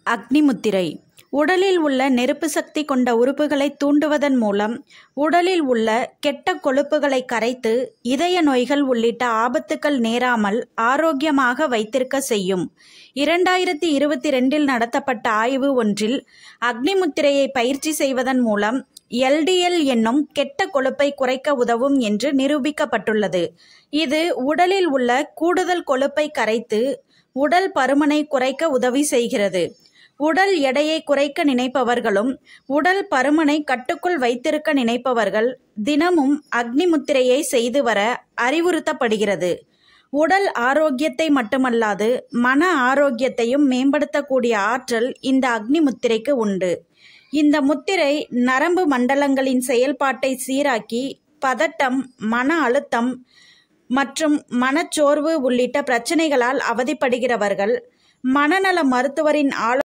அக்னிமுத்திரை உடலில் உள்ள நெருப்பு சக்தி கொண்ட உறுப்புகளை தூண்டுவதன் மூலம் உடலில் உள்ள கெட்ட கொழுப்புகளை கரைத்து இதய நோய்கள் உள்ளிட்ட ஆபத்துக்கள் நேராமல் ஆரோக்கியமாக வைத்திருக்க செய்யும் இரண்டாயிரத்தி இருபத்தி ரெண்டில் நடத்தப்பட்ட ஆய்வு ஒன்றில் அக்னிமுத்திரையை பயிற்சி செய்வதன் மூலம் எல்டிஎல் என்னும் கெட்ட கொழுப்பை குறைக்க உதவும் என்று நிரூபிக்கப்பட்டுள்ளது இது உடலில் உள்ள கூடுதல் கொழுப்பை கரைத்து உடல் பருமனை குறைக்க உதவி செய்கிறது உடல் எடையை குறைக்க நினைப்பவர்களும் உடல் பருமனை கட்டுக்குள் வைத்திருக்க நினைப்பவர்கள் தினமும் அக்னி முத்திரையை செய்து வர அறிவுறுத்தப்படுகிறது உடல் ஆரோக்கியத்தை மட்டுமல்லாது மன ஆரோக்கியத்தையும் மேம்படுத்தக்கூடிய ஆற்றல் இந்த அக்னி முத்திரைக்கு உண்டு இந்த முத்திரை நரம்பு மண்டலங்களின் செயல்பாட்டை சீராக்கி பதட்டம் மன அழுத்தம் மற்றும் மனச்சோர்வு உள்ளிட்ட பிரச்சனைகளால் அவதிப்படுகிறவர்கள் மனநல மருத்துவரின் ஆலோ